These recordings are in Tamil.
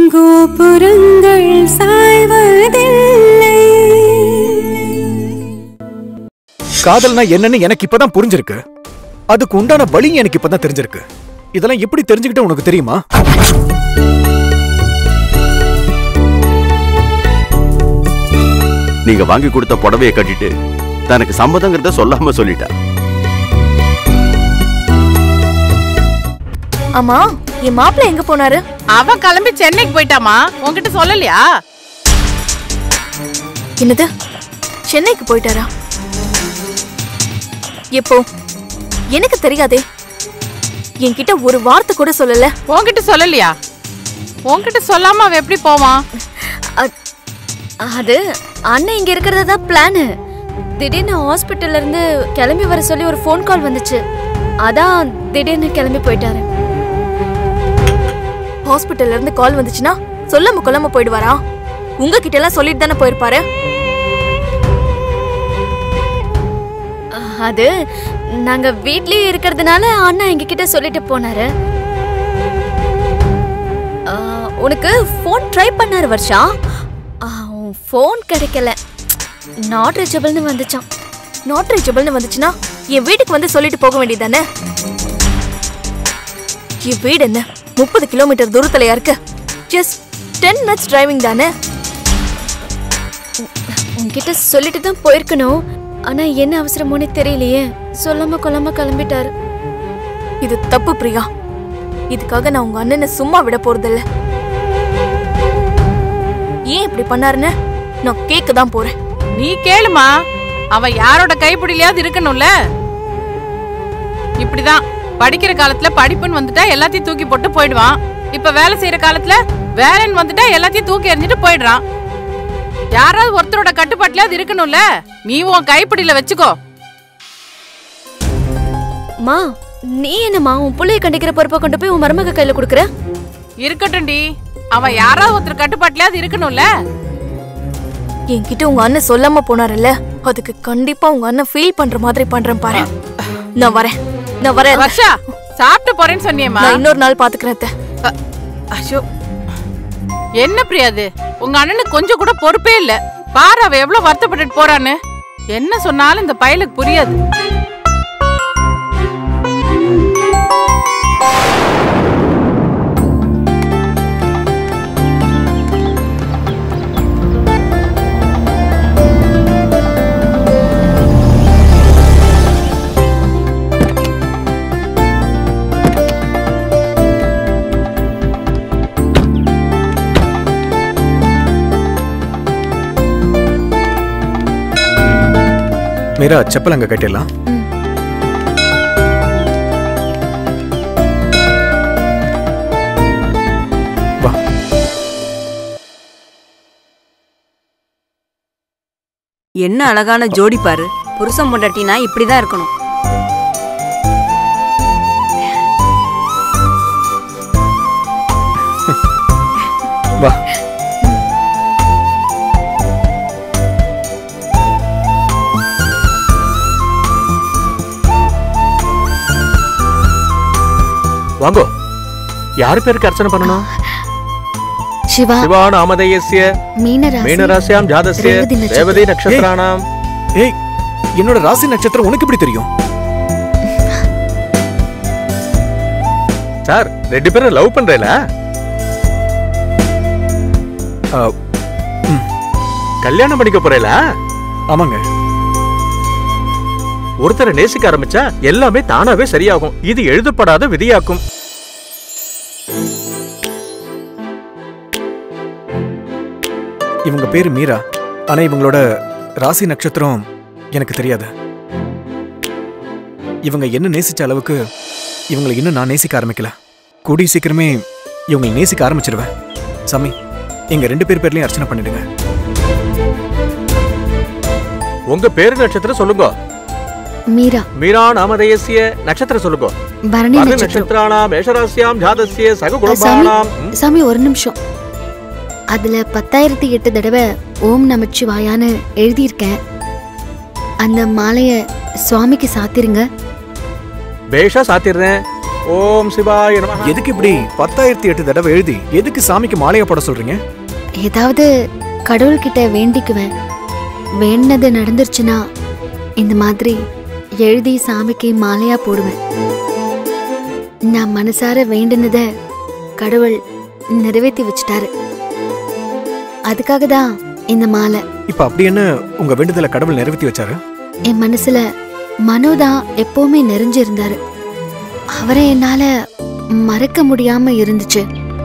கோபுரங்கள் சாய்வதில்லை காதல்னா என்னன்னு எனக்கு இப்பதான் புரிஞ்சிருக்கு அதுக்கு உண்டான வழி எனக்கு இப்பதான் தெரிஞ்சிருக்கு இதெல்லாம் எப்படி தெரிஞ்சுக்கிட்ட உனக்கு தெரியுமா நீங்க வாங்கி கொடுத்த புடவையை கட்டிட்டு தனக்கு சம்மதங்கிறத சொல்லாம சொல்லிட்டா ஆமா என் மாப்பிள்ள எங்க போனாரு அவன் கிளம்பி சென்னைக்கு போயிட்டாமா உன்கிட்ட சொல்லலையா என்னது சென்னைக்கு போயிட்டாரா எப்போ எனக்கு தெரியாதே என்கிட்ட ஒரு வார்த்தை கூட சொல்லல உன்கிட்ட சொல்லலையா உன்கிட்ட சொல்லாம அவன் எப்படி போவான் அ- அது அண்ணன் இங்க இருக்கிறது தான் பிளானு திடீர்னு ஹாஸ்பிட்டல்ல இருந்து கிளம்பி வர சொல்லி ஒரு ஃபோன் கால் வந்துச்சு அதான் திடீர்னு கிளம்பி போயிட்டாரு ஹாஸ்பிட்டல்ல இருந்து கால் வந்துச்சுன்னா சொல்லாம கொல்லாம போயிடுவாரா உங்ககிட்ட எல்லாம் சொல்லிட்டு தானே போயிருப்பாரு அது நாங்க வீட்லயே இருக்கிறதுனால அண்ணா எங்ககிட்ட சொல்லிட்டு போனாரு ஆ, உனக்கு ஃபோன் ட்ரை பண்ணாரு வர்ஷா ஃபோன் கிடைக்கல நாட் ரீச்சபிள்னு வந்துச்சான் நாட் ரீச்சபிள்னு வந்துச்சுன்னா என் வீட்டுக்கு வந்து சொல்லிட்டு போக வேண்டியதானே என் வீடு என்ன முப்பது கிலோமீட்டர் தூரத்துலயா இருக்கு ஜஸ்ட் டென் மினிட்ஸ் டிரைவிங் தானே உன்- உன்கிட்ட சொல்லிட்டு தான் போயிருக்கணும் ஆனா என்ன அவசரமோனே தெரியலையே சொல்லாம கொல்லாம கிளம்பிட்டாரு இது தப்பு பிரியா இதுக்காக நான் உங்க அண்ணனை சும்மா விட போறதில்ல ஏன் இப்படி பண்ணாருன்னு நான் கேட்க தான் போறேன் நீ கேளுமா அவன் யாரோட கைப்பிடிலையாவது இருக்கணும்ல இப்படிதான் படிக்கிற காலத்துல படிப்புன்னு வந்துட்டா எல்லாத்தையும் தூக்கி போட்டு போயிடுவான் இப்ப வேலை செய்யற காலத்துல வேலைன்னு வந்துட்டா எல்லாத்தையும் தூக்கி எறிஞ்சிட்டு போயிடுறான் யாராவது ஒருத்தரோட கட்டுப்பாட்டுலயாவது இருக்கணும்ல நீ உன் கைப்பிடியில வச்சுக்கோ மா நீ என்னம்மா உன் புள்ளைய கண்டிக்கிற பொறுப்பை கொண்டு போய் உன் மருமக கையில கொடுக்குற இருக்கட்டும்டி அவன் யாராவது ஒருத்தர் கட்டுப்பாட்டுலயாவது இருக்கணும்ல என்கிட்ட உங்க அண்ணன் சொல்லாம போனாருல்ல அதுக்கு கண்டிப்பா உங்க அண்ணன் ஃபீல் பண்ற மாதிரி பண்றேன் பாரு நான் வரேன் நான் வரேன் வர்ஷா சாப்பிட்டு போறேன்னு சொன்னியேம்மா நான் இன்னொரு நாள் பாத்துக்கிறேன் அத்தை. அ- ஐயோ என்ன பிரியாது உங்க அண்ணனுக்கு கொஞ்சம் கூட பொறுப்பே இல்ல பாரு அவ எவ்வளவு வருத்தப்பட்டுட்டு போறான்னு என்ன சொன்னாலும் இந்த பயலுக்கு புரியாது மீரா செப்பல் அங்க கட்டிடலாம் வா என்ன அழகான ஜோடி பாரு புருஷன் பொண்டாட்டினா இப்படிதான் இருக்கணும் வா வாங்கோ யார் பேருக்கு அர்ச்சனை பண்ணணும் சிவா சிவா நாமதேயஸ்ய மீனராசி மீனராசியாம் ஜாதஸ்ய ரேவதி நட்சத்திரம். ரேவதி நட்சத்திரானாம் ஏய் என்னோட ராசி நட்சத்திரம் உனக்கு எப்படி தெரியும் சார் ரெண்டு பேரும் லவ் பண்றேல ஆ, கல்யாணம் பண்ணிக்க போறேல ஆமாங்க ஒருத்தரை நேசிக்க ஆரம்பிச்சா எல்லாமே தானாவே சரியாகும் இது எழுதப்படாத விதியாக்கும் இவங்க பேரு மீரா ஆனா இவங்களோட ராசி நட்சத்திரம் எனக்கு தெரியாது இவங்க என்ன நேசிச்ச அளவுக்கு இவங்களை இன்னும் நான் நேசிக்க ஆரம்பிக்கல கூடிய சீக்கிரமே இவங்களை நேசிக்க ஆரம்பிச்சிருவேன் சாமி எங்க ரெண்டு பேர் பேர்லயும் அர்ச்சனை பண்ணிடுங்க உங்க பேரு நட்சத்திரம் சொல்லுங்க மீரா மீரா நாமதேயஸ்ய நட்சத்திரம் சொல்லுங்க பரணி பரணி நட்சத்திரானாம் மேஷராசியாம் ஜாதஸ்ய சக குணபானாம் ம், சாமி ஒரு நிமிஷம் அதுல பத்தாயிரத்தி எட்டு தடவை ஓம் நமச்சிவாயான்னு எழுதியிருக்கேன் அந்த மாலைய சுவாமிக்கு சாத்திருங்க பேஷா சாத்திடுறேன் ஓம் சிவாய நம எதுக்கு இப்படி பத்தாயிரத்தி எட்டு தடவை எழுதி எதுக்கு சாமிக்கு மாலையா போட சொல்றீங்க ஏதாவது கடவுள்கிட்ட வேண்டிக்குவேன் வேண்டினது நடந்துருச்சுன்னா இந்த மாதிரி எழுதி சாமிக்கு மாலையா போடுவேன் நான் மனசார வேண்டினத கடவுள் நிறைவேற்றி வச்சிட்டாரு அதுக்காக தான் இந்த மாலை இப்ப அப்படி என்ன உங்க வேண்டுதலை கடவுள் நிறைவேற்றி வச்சாரு என் மனசுல மனோ தான் எப்பவுமே நிறைஞ்சிருந்தாரு அவரை என்னால மறக்க முடியாம இருந்துச்சு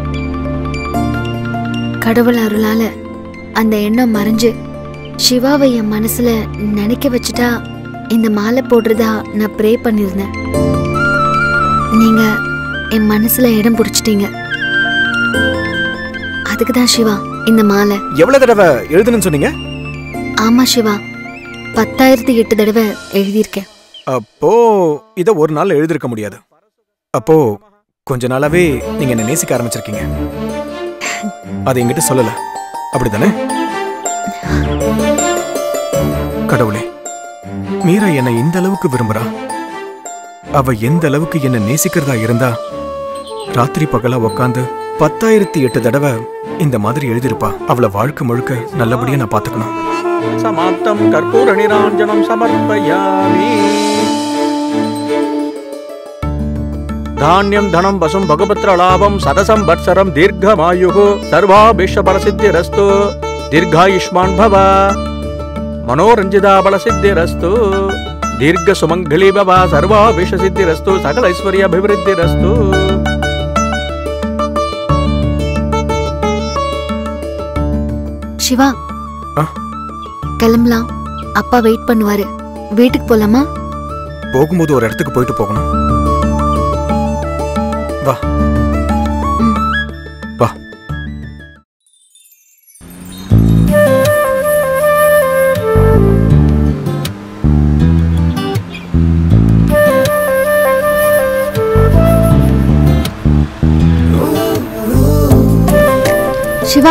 கடவுள் அருளால அந்த எண்ணம் மறைஞ்சு சிவாவை என் மனசுல நினைக்க வச்சுட்டா இந்த மாலை போடுறதா நான் ப்ரே பண்ணியிருந்தேன் நீங்க என் மனசுல இடம் பிடிச்சிட்டீங்க அதுக்கு தான் சிவா இந்த மாலை எவ்வளவு தடவை எழுதுன்னு சொன்னீங்க ஆமா சிவா பத்தாயிரத்தி எட்டு தடவை எழுதியிருக்கேன் அப்போ இத ஒரு நாள் எழுதிருக்க முடியாது அப்போ கொஞ்ச நாளாவே நீங்க என்ன நேசிக்க ஆரம்பிச்சிருக்கீங்க அது என்கிட்ட சொல்லல அப்படிதானே கடவுளே மீரா என்னை இந்த அளவுக்கு விரும்புறா அவ எந்த அளவுக்கு என்ன நேசிக்கிறதா இருந்தா ராத்திரி பகலா உக்காந்து பத்தாயிரத்தி எட்டு தடவை இந்த மாதிரி எழுதியிருப்பா அவளை வாழ்க்கை முழுக்க நல்லபடியா நான் பாத்துக்கணும் சமாப்தம் கற்பூர நிராஞ்சனம் சமர்ப்பயாமி தானியம் தனம் வசும் பகுபத்ர லாபம் சதசம் வத்சரம் தீர்க்கமாயு சர்வாபிஷ பலசித்திரஸ்து தீர்காயுஷ்மான் பவ மனோரஞ்சிதா பலசித்திரஸ்து தீர்க்க சுமங்கலி பவ சர்வாபிஷ சித்திரஸ்து சகல ஐஸ்வர்ய அபிவிருத்திரஸ்து சிவா ஆ? கிளம்பலாம் அப்பா வெயிட் பண்ணுவாரு வீட்டுக்கு போலாமா போகும்போது ஒரு இடத்துக்கு போயிட்டு போகணும் வா ம். வா சிவா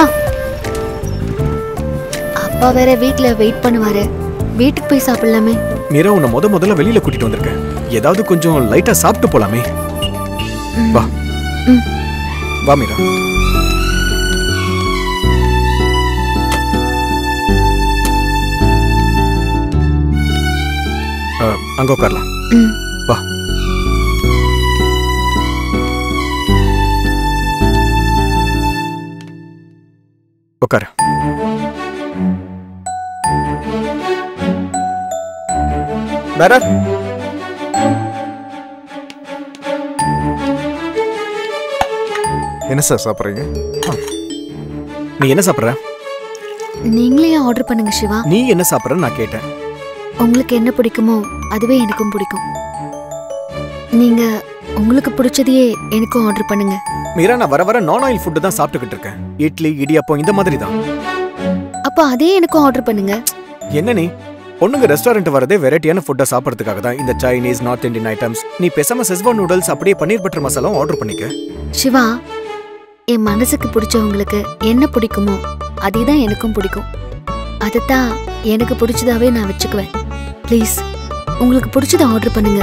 அப்பா வேற வீட்ல வெயிட் பண்ணுவாரு வீட்டுக்கு போய் சாப்பிடலாமே மீரா உன்னை முத முதல்ல வெளியில கூட்டிட்டு வந்திருக்கேன் ஏதாவது கொஞ்சம் லைட்டா சாப்பிட்டு போலாமே வா ம். வா மீரா அ, அங்க உட்காரலாம் ம். வா உட்காரு வேற என்ன சார் சாப்பிட்றீங்க நீ என்ன சாப்பிடுற நீங்களே ஆர்டர் பண்ணுங்க சிவா நீ என்ன சாப்பிடுறன்னு நான் கேட்டேன் உங்களுக்கு என்ன பிடிக்குமோ அதுவே எனக்கும் பிடிக்கும் நீங்க உங்களுக்கு பிடிச்சதையே எனக்கும் ஆர்டர் பண்ணுங்க மீரா நான் வர வர நான் ஆயில் ஃபுட்டு தான் சாப்பிட்டுக்கிட்டு இருக்கேன் இட்லி இடியாப்பம் இந்த மாதிரி தான் அப்போ அதே எனக்கும் ஆர்டர் பண்ணுங்க என்ன நீ பொண்ணுங்க ரெஸ்டாரண்ட் வரதே வெரைட்டியான ஃபுட்டை சாப்பிட்றதுக்காக தான் இந்த சைனீஸ் நார்த் இந்தியன் ஐட்டம்ஸ் நீ பேசாம செஸ்வான் நூடுல்ஸ் அப்படியே பன்னீர் பட்டர் மசாலாவும் ஆர்டர் பண்ணிக்க சிவா என் மனசுக்கு பிடிச்சவங்களுக்கு என்ன பிடிக்குமோ அதே தான் எனக்கும் பிடிக்கும் அதைத்தான் எனக்கு பிடிச்சதாவே நான் வச்சுக்குவேன் ப்ளீஸ் உங்களுக்கு பிடிச்சதை ஆர்டர் பண்ணுங்க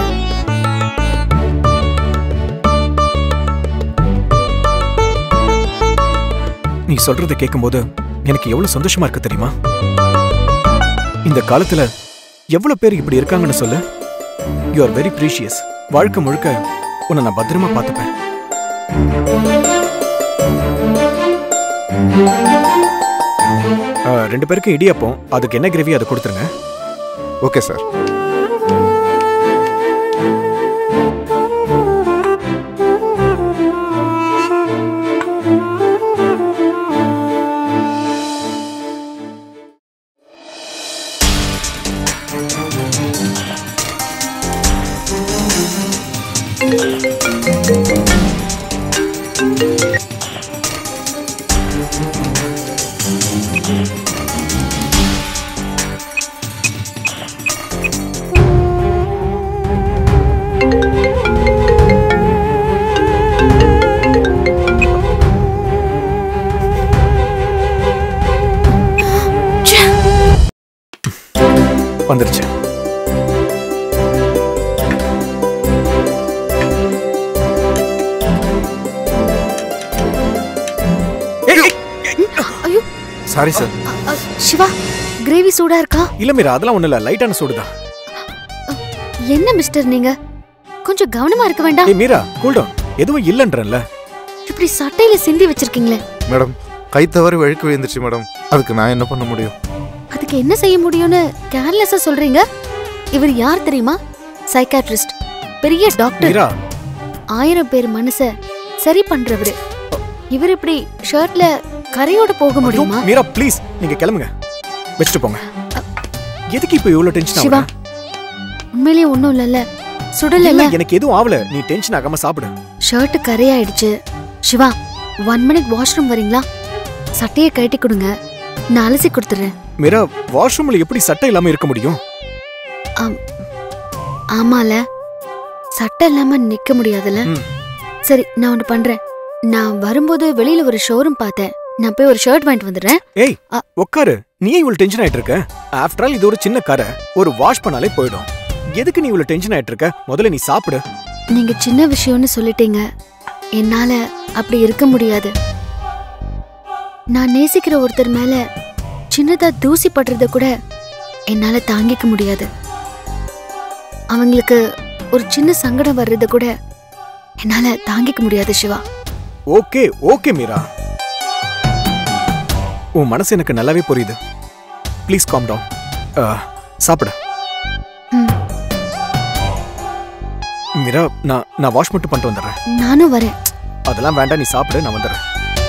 நீ சொல்றதை கேட்கும்போது எனக்கு எவ்வளவு சந்தோஷமா இருக்கு தெரியுமா இந்த காலத்துல எவ்வளவு பேர் இப்படி இருக்காங்கன்னு சொல்லு யூ ஆர் வெரி ப்ரீஷியஸ் வாழ்க்கை முழுக்க உன்னை நான் பத்திரமா பார்த்துப்பேன் ஆ, ரெண்டு பேருக்கு இடியாப்பம் அதுக்கு என்ன கிரேவி அதை கொடுத்துருங்க ஓகே சார் வந்துருச்சு சாரி சார் அ, சிவா கிரேவி சூடா இருக்கா இல்ல மீரா அதெல்லாம் ஒண்ணு இல்ல லைட்டான சூடுதான் என்ன மிஸ்டர் நீங்க கொஞ்சம் கவனமா இருக்க வேண்டாம் ஏய் மீரா கூல்டவுன் எதுவும் இல்லன்றல்ல இப்படி சட்டையில சிந்தி வச்சிருக்கீங்களே மேடம் கை தவறி வழுக்கு விழுந்துச்சு மேடம் அதுக்கு நான் என்ன பண்ண முடியும் அதுக்கு என்ன செய்ய முடியும்னு கேர்லெஸ்ஸா சொல்றீங்க இவர் யார் தெரியுமா சைக்காட்ரிஸ்ட் பெரிய டாக்டர் மீரா ஆயிரம் பேர் மனச சரி பண்றவரு இவர் இப்படி ஷர்ட்ல கரையோட போக முடியுமா ஐயோ, மீரா ப்ளீஸ் நீங்க கிளம்புங்க வச்சுட்டு போங்க எதுக்கு இப்ப இவ்வளவு டென்ஷன் சிவா ஆகுற உண்மையிலேயே ஒண்ணும் இல்லல்ல சுடல இல்ல எனக்கு எதுவும் ஆவல நீ டென்ஷன் ஆகாம சாப்பிடு ஷர்ட் கரையாயிடுச்சு சிவா ஒன் மினிட் வாஷ்ரூம் வரீங்களா சட்டையை கழட்டி கொடுங்க நான் அலசி கொடுத்துறேன் மீரா வாஷ்ரூம்ல எப்படி சட்டை இல்லாம இருக்க முடியும் ஆம். ஆமால சட்டை இல்லாம நிக்க முடியாதுல்ல ம். சரி நான் ஒண்ணு பண்றேன் நான் வரும்போது வெளியில ஒரு ஷோரூம் பார்த்தேன் நான் போய் ஒரு ஷர்ட் வாங்கிட்டு வந்துடுறேன் ஏய் அ. உட்காரு நீ இவ்வளவு டென்ஷன் ஆயிட்டு இருக்க ஆஃப்டர் ஆல் இது ஒரு சின்ன கரை ஒரு வாஷ் பண்ணாலே போயிடும் எதுக்கு நீ இவ்வளவு டென்ஷன் ஆயிட்டு இருக்க முதல்ல நீ சாப்பிடு நீங்க சின்ன விஷயம்னு சொல்லிட்டீங்க என்னால அப்படி இருக்க முடியாது நான் நேசிக்கிற ஒருத்தர் மேல சின்னதா தூசி படுறத கூட என்னால தாங்கிக்க முடியாது அவங்களுக்கு ஒரு சின்ன சங்கடம் வர்றத கூட என்னால தாங்கிக்க முடியாது சிவா ஓகே ஓகே மீரா உன் மனசு எனக்கு நல்லாவே புரியுது ப்ளீஸ் காம் டவுன் சாப்பிடு ம், மீரா நான் நான் வாஷ் மட்டும் பண்ணிட்டு வந்துடுறேன் நானும் வரேன் அதெல்லாம் வேண்டாம் நீ சாப்பிடு நான் வந்துடுறேன்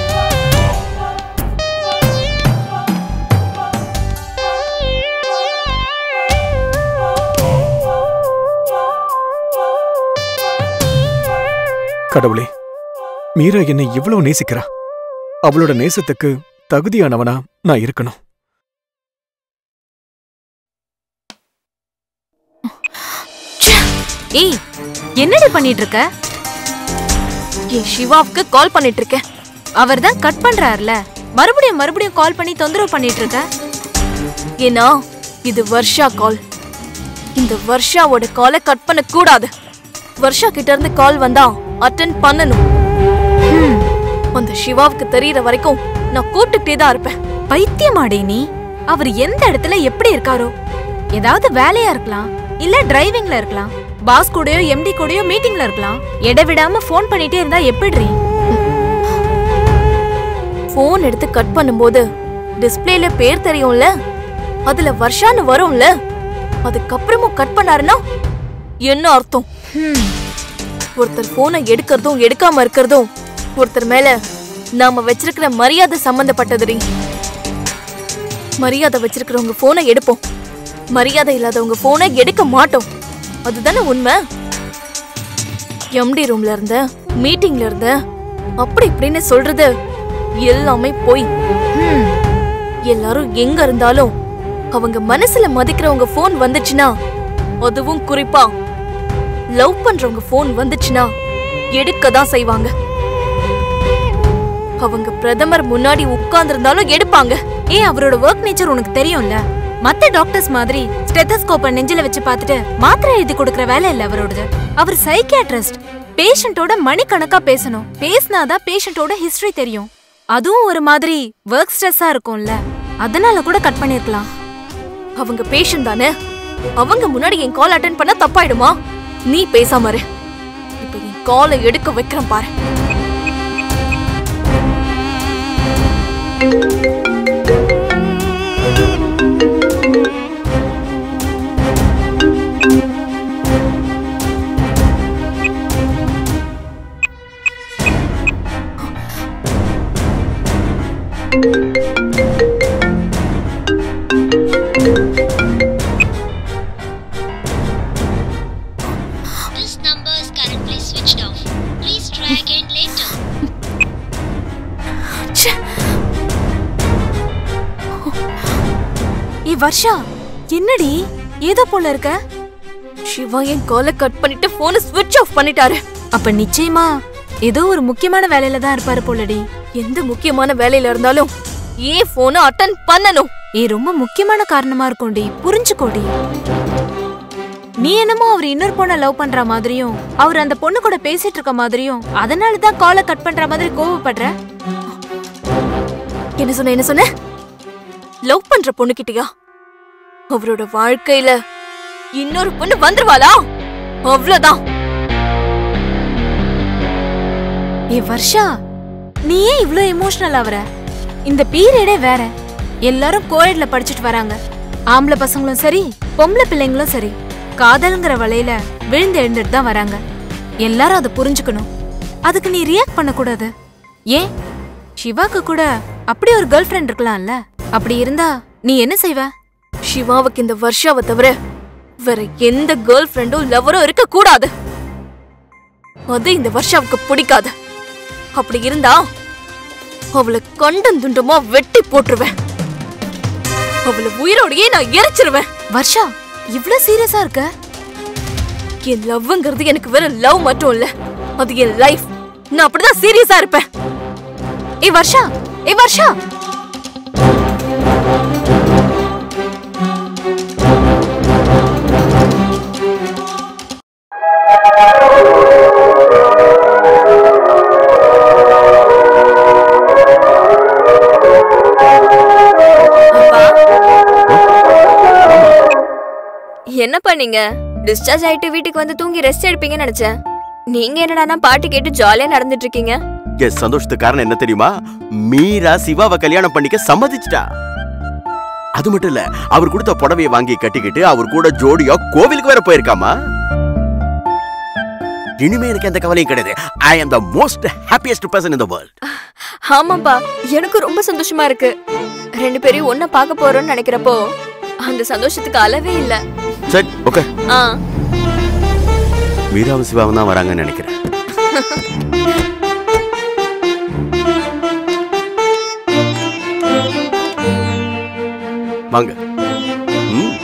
கடவுளே மீரா என்னை இவ்வளவு நேசிக்கிறா அவளோட நேசத்துக்கு தகுதியானவனா நான் இருக்கணும் ஏய் என்னடி பண்ணிட்டு இருக்க என் சிவாவுக்கு கால் பண்ணிட்டு இருக்கேன் அவர் தான் கட் பண்றாருல மறுபடியும் மறுபடியும் கால் பண்ணி தொந்தரவு பண்ணிட்டு இருக்க ஏன்னா இது வர்ஷா கால் இந்த வர்ஷாவோட காலை கட் பண்ண கூடாது வர்ஷா கிட்ட இருந்து கால் வந்தா அட்டன் பண்ணணும் ஹம், அந்த சிவாவுக்கு தெரியற வரைக்கும் நான் கூப்பிட்டுட்டே தான் இருப்பேன் பைத்தியமாடே நீ அவர் எந்த இடத்துல எப்படி இருக்காரோ ஏதாவது வேலையா இருக்கலாம் இல்ல டிரைவிங்ல இருக்கலாம் பாஸ் கூடயோ எம்டி கூடயோ மீட்டிங்ல இருக்கலாம் இடைவிடாம ஃபோன் பண்ணிட்டே இருந்தா எப்படிரி ஃபோன் எடுத்து கட் பண்ணும்போது டிஸ்ப்ளேல பேர் தெரியும்ல அதுல வர்ஷான்னு வரும்ல அதுக்கப்புறமும் கட் பண்ணாருன்னா என்ன அர்த்தம் ஹம். ஒருத்தர் போனை எடுக்கிறதும் எடுக்காம இருக்கிறதும் ஒருத்தர் மேல நாம வச்சிருக்கிற மரியாதை சம்பந்தப்பட்டதுடி மரியாதை வச்சிருக்கிறவங்க போனை எடுப்போம் மரியாதை இல்லாதவங்க போனை எடுக்க மாட்டோம் அதுதானே உண்மை எம்டி ரூம்ல இருந்த மீட்டிங்ல இருந்த அப்படி இப்படின்னு சொல்றது எல்லாமே போய் ஹம். எல்லாரும் எங்க இருந்தாலும் அவங்க மனசுல மதிக்கிறவங்க ஃபோன் வந்துச்சுன்னா அதுவும் குறிப்பா லவ் பண்றவங்க ஃபோன் வந்துச்சுன்னா எடுக்க தான் செய்வாங்க அவங்க பிரதமர் முன்னாடி உட்கார்ந்திருந்தாலும் எடுப்பாங்க ஏன் அவரோட ஒர்க் நேச்சர் உனக்கு தெரியும்ல மத்த டாக்டர்ஸ் மாதிரி ஸ்டெத்தஸ்கோப்ப நெஞ்சில வச்சு பார்த்துட்டு மாத்திரை எழுதி கொடுக்கற வேலை இல்ல அவரோடது அவர் சைக்கியாட்ரிஸ்ட் பேஷண்டோட மணிக்கணக்கா பேசணும் பேசினாதான் பேஷண்டோட ஹிஸ்டரி தெரியும் அதுவும் ஒரு மாதிரி ஒர்க் ஸ்ட்ரெஸ்ஸா இருக்கும்ல அதனால கூட கட் பண்ணிருக்கலாம் அவங்க பேஷண்ட் தானே அவங்க முன்னாடி என் கால் அட்டன் பண்ண தப்பாயிடுமா நீ பேசாம இரு இப்ப என் காலை எடுக்க வைக்கிறேன் பாரு This number is currently switched off. Please try again later. ஏ வர்ஷா என்னடி ஏதோ போல இருக்க சிவா என் காலை கட் பண்ணிட்டு போனை ஸ்விட்ச் ஆஃப் பண்ணிட்டாரு அப்ப நிச்சயமா ஏதோ ஒரு முக்கியமான வேலையில தான் இருப்பாரு போலடி எந்த முக்கியமான வேலையில இருந்தாலும் ஏன் போனை அட்டன் பண்ணணும் ஏ ரொம்ப முக்கியமான காரணமா இருக்கும்டி புரிஞ்சுக்கோடி நீ என்னமோ அவர் இன்னொரு பொண்ணை லவ் பண்ற மாதிரியும் அவர் அந்த பொண்ணு கூட பேசிட்டு இருக்க மாதிரியும் அதனால தான் காலை கட் பண்ற மாதிரி கோவப்படுற என்ன சொன்ன என்ன சொன்ன லவ் பண்ற பொண்ணுகிட்டயா அவரோட வாழ்க்கையில இன்னொரு பொண்ணு வந்துருவாளா அவ்வளவுதான் ஏ வர்ஷா நீ ஏன் இவ்ளோ எமோஷனல் ஆவற இந்த பீரியடே வேற எல்லாரும் கோயட்ல படிச்சுட்டு வராங்க ஆம்பளை பசங்களும் சரி பொம்பளை பிள்ளைங்களும் சரி காதல்ங்கிற வலையில விழுந்து எழுந்துட்டு தான் வராங்க எல்லாரும் அதை புரிஞ்சுக்கணும் அதுக்கு நீ ரியாக்ட் பண்ணக்கூடாது ஏன் சிவாக்கு கூட அப்படி ஒரு கேர்ள் ஃப்ரெண்ட் இருக்கலாம்ல அப்படி இருந்தா நீ என்ன செய்வ சிவாவுக்கு இந்த வருஷாவை தவிர வேற எந்த கேர்ள் ஃப்ரெண்டும் லவரும் இருக்க கூடாது அது இந்த வருஷாவுக்கு பிடிக்காது அப்படி இருந்தா அவளை கண்டம் துண்டமா வெட்டி போட்டுருவேன் அவளை உயிரோடையே நான் எரிச்சிருவேன் வர்ஷா இவ்ளோ சீரியஸா இருக்க என் லவ்ங்கிறது எனக்கு வெறும் லவ் மட்டும் இல்ல அது என் லைஃப் நான் அப்படிதான் சீரியஸா இருப்பேன் ஏ வர்ஷா ஏ வர்ஷா என்ன பண்ணீங்க டிஸ்சார்ஜ் ஆயிட்டு வீட்டுக்கு வந்து தூங்கி ரெஸ்ட் எடுப்பீங்கன்னு நினைச்சேன் நீங்க என்னடானா பாட்டு கேட்டு ஜாலியா நடந்துட்டு இருக்கீங்க என் சந்தோஷத்துக்கு காரணம் என்ன தெரியுமா மீரா சிவாவை கல்யாணம் பண்ணிக்க சம்மதிச்சிட்டா அது மட்டும் இல்ல அவர் கொடுத்த புடவையை வாங்கி கட்டிக்கிட்டு அவர் கூட ஜோடியா கோவிலுக்கு வேற போயிருக்காமா இனிமே எனக்கு எந்த கவலையும் கிடையாது I am the most happiest person in the world ஆமாப்பா எனக்கு ரொம்ப சந்தோஷமா இருக்கு ரெண்டு பேரையும் ஒண்ணா பார்க்க போறோம்னு நினைக்கிறப்போ அந்த சந்தோஷத்துக்கு அளவே இல்ல சரி ஓகே ஆ மீராவும் சிவாவும் தான் வராங்கன்னு நினைக்கிறேன் வாங்க ம்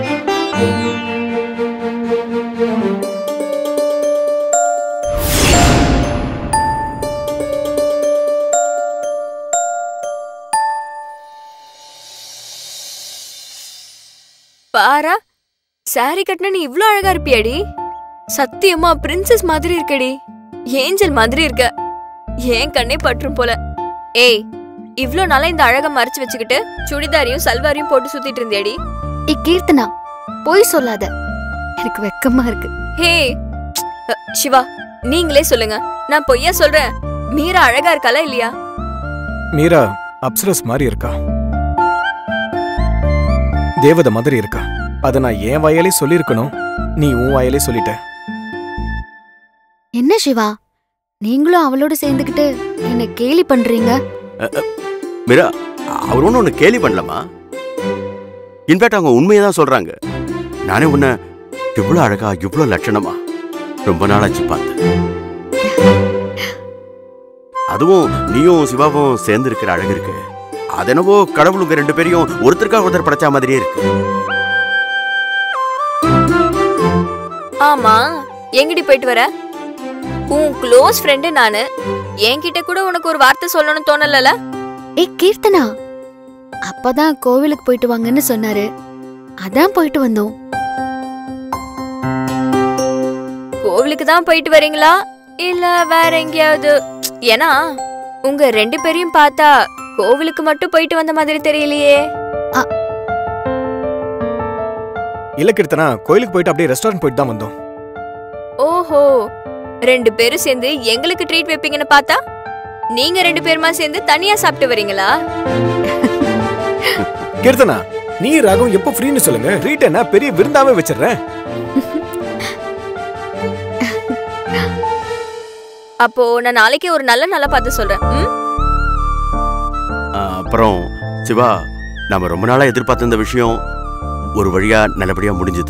பாரா சாரி கட்டின நீ இவ்ளோ அழகா இருப்பியாடி சத்தியமா பிரின்சஸ் மாதிரி இருக்கடி ஏஞ்சல் மாதிரி இருக்க ஏன் கண்ணே பற்றும் போல ஏய் இவ்ளோ நாளா இந்த அழக மறைச்சு வச்சுக்கிட்டு சுடிதாரையும் சல்வாரையும் போட்டு சுத்திட்டு இருந்தியாடி ஏ கீர்த்தனா பொய் சொல்லாத எனக்கு வெக்கமா இருக்கு ஹே அ, சிவா நீங்களே சொல்லுங்க நான் பொய்யா சொல்றேன் மீரா அழகா இருக்காளா இல்லையா மீரா அப்சரஸ் மாதிரி இருக்கா தேவதை மாதிரி இருக்கா அத நான் என் வாயாலே சொல்லியிருக்கணும் நீ உன் வாயாலே சொல்லிட்ட என்ன சிவா நீங்களும் அவளோட சேர்ந்துக்கிட்டு என்ன கேலி பண்றீங்க மீரா அவர் ஒன்றும் ஒன்று கேலி பண்ணலமா இன்ஃபேக்ட் அவங்க உண்மையை தான் சொல்றாங்க நானே உன்னை இவ்வளோ அழகா இவ்வளோ லட்சணமா ரொம்ப நாளாச்சு பார்த்தேன் அதுவும் நீயும் சிவாவும் சேர்ந்து இருக்கிற அழகு இருக்கு அது என்னவோ கடவுள் உங்க ரெண்டு பேரையும் ஒருத்தருக்காக ஒருத்தர் படைச்ச மாதிரியே இருக்கு ஆமா எங்கடி போயிட்டு வர உன் க்ளோஸ் ஃப்ரெண்டு நானு என்கிட்ட கூட உனக்கு ஒரு வார்த்தை சொல்லணும்னு தோணலல ஏ கீர்த்தனா அப்பதான் கோவிலுக்கு போயிட்டு வாங்கன்னு சொன்னாரு அதான் போயிட்டு வந்தோம் கோவிலுக்கு தான் போயிட்டு வரீங்களா இல்ல வேற எங்கேயாவது ஏன்னா உங்க ரெண்டு பேரையும் பார்த்தா கோவிலுக்கு மட்டும் போயிட்டு வந்த மாதிரி தெரியலையே இல்ல கீர்த்தனா கோயிலுக்கு போயிட்டு அப்படியே ரெஸ்டாரண்ட் போயிட்டு தான் வந்தோம் ஓஹோ ரெண்டு பேரும் சேர்ந்து எங்களுக்கு ட்ரீட் வைப்பீங்கன்னு பார்த்தா நீங்க ரெண்டு பேருமா சேர்ந்து தனியா சாப்பிட்டு வரீங்களா கீர்த்தனா நீ ராகம் எப்போ ஃப்ரீன்னு சொல்லுங்க ட்ரீட் என்ன பெரிய விருந்தாவே வச்சிடுறேன் அப்போ நான் நாளைக்கே ஒரு நல்ல நாளா பார்த்து சொல்றேன் ம்? ஆ, அப்புறம் சிவா நாம ரொம்ப நாளா எதிர்பார்த்த இந்த விஷயம் ஒரு வழியா நல்லபடியா முடிஞ்சது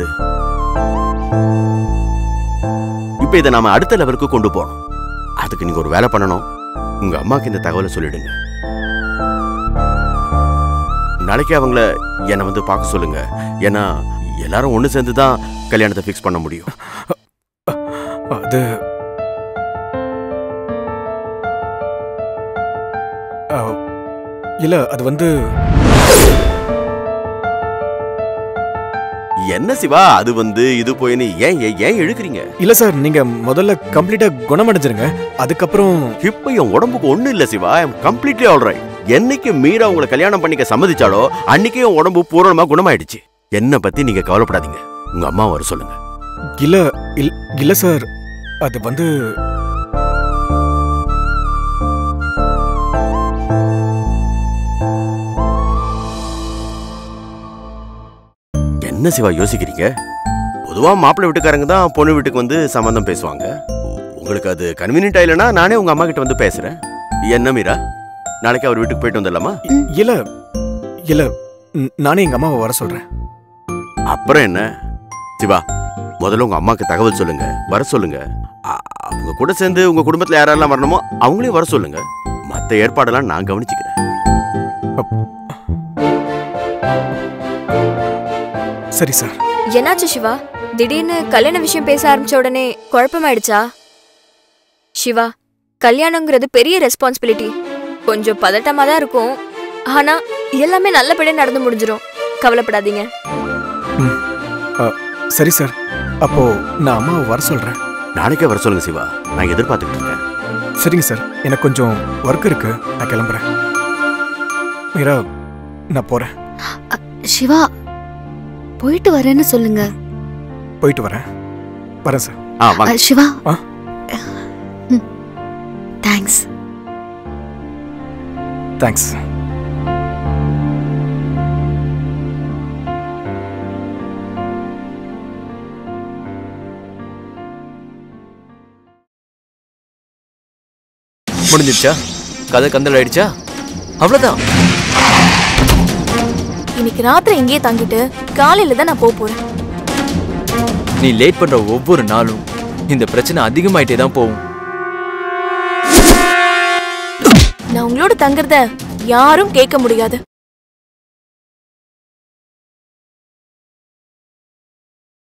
இப்ப இதை நாம அடுத்த லெவலுக்கு கொண்டு போகணும் அதுக்கு நீங்க ஒரு வேலை பண்ணணும் உங்க அம்மாக்கு இந்த தகவலை சொல்லிடுங்க நாளைக்கு அவங்கள என்னை வந்து பார்க்க சொல்லுங்க ஏன்னா எல்லாரும் ஒண்ணு சேர்ந்து தான் கல்யாணத்தை ஃபிக்ஸ் பண்ண முடியும் அது ஆ, இல்ல அது வந்து என்ன சிவா அது வந்து இது போயின்னு ஏன் ஏன் ஏன் இழுக்கிறீங்க இல்ல சார் நீங்க முதல்ல கம்ப்ளீட்டா குணமடைஞ்சிருங்க அதுக்கப்புறம் இப்போ என் உடம்புக்கு ஒண்ணும் இல்ல Siva I completely all right என்னைக்கு மீரா உங்களை கல்யாணம் பண்ணிக்க சம்மதிச்சாலோ அன்னைக்கே உன் உடம்பு பூரணமா குணமாயிடுச்சு என்னை பத்தி நீங்க கவலைப்படாதீங்க உங்க அம்மா வர சொல்லுங்க இல்ல இல் இல்ல சார் அது வந்து என்ன சிவா யோசிக்கிறீங்க பொதுவா மாப்பிள்ளை வீட்டுக்காரங்க தான் பொண்ணு வீட்டுக்கு வந்து சம்மந்தம் பேசுவாங்க உங்களுக்கு அது கன்வீனியன்ட் இல்லைன்னா நானே உங்க அம்மா கிட்ட வந்து பேசுறேன் என்ன மீரா நாளைக்கு அவர் வீட்டுக்கு போயிட்டு வந்துடலாமா இல்ல இல்ல ம், நானே எங்க அம்மாவை வர சொல்றேன் அப்புறம் என்ன சிவா முதல்ல உங்க அம்மாக்கு தகவல் சொல்லுங்க வர சொல்லுங்க அ- அவங்க கூட சேர்ந்து உங்க குடும்பத்துல யாரெல்லாம் வரணுமோ அவங்களையும் வர சொல்லுங்க மத்த ஏற்பாடெல்லாம் நான் கவனிச்சுக்கிறேன் சரி சார் என்னாச்சு சிவா திடீர்னு கல்யாண விஷயம் பேச ஆரம்பிச்ச உடனே குழப்பமாயிடுச்சா சிவா கல்யாணங்கிறது பெரிய ரெஸ்பான்சிபிலிட்டி கொஞ்சம் பதட்டமா தான் இருக்கும் ஆனா எல்லாமே நல்லபடியா நடந்து முடிஞ்சிரும் கவலைப்படாதீங்க அ, சரி சார் அப்போ நான் அம்மாவை வர சொல்றேன் நாளைக்கே வர சொல்லுங்க சிவா நான் எதிர்பார்த்துக்கிட்டு இருக்கேன் சரிங்க சார் எனக்கு கொஞ்சம் ஒர்க் இருக்கு நான் கிளம்புறேன் மீரா நான் போறேன் சிவா போயிட்டு வரேன்னு சொல்லுங்க போயிட்டு வரேன் வரேன் சார் ஆ அ, சிவா ஆ? தேங்க்ஸ் தேங்க்ஸ் முடிஞ்சிருச்சா கதை கந்தல் ஆயிடுச்சா அவ்வளவுதான் இன்னைக்கு ராத்திரி இங்கேயே தங்கிட்டு காலையில தான் நான் போக போறேன் நீ லேட் பண்ற ஒவ்வொரு நாளும் இந்த பிரச்சனை அதிகமாயிட்டே தான் போகும் நான் உங்களோட தங்குறத யாரும் கேட்க முடியாது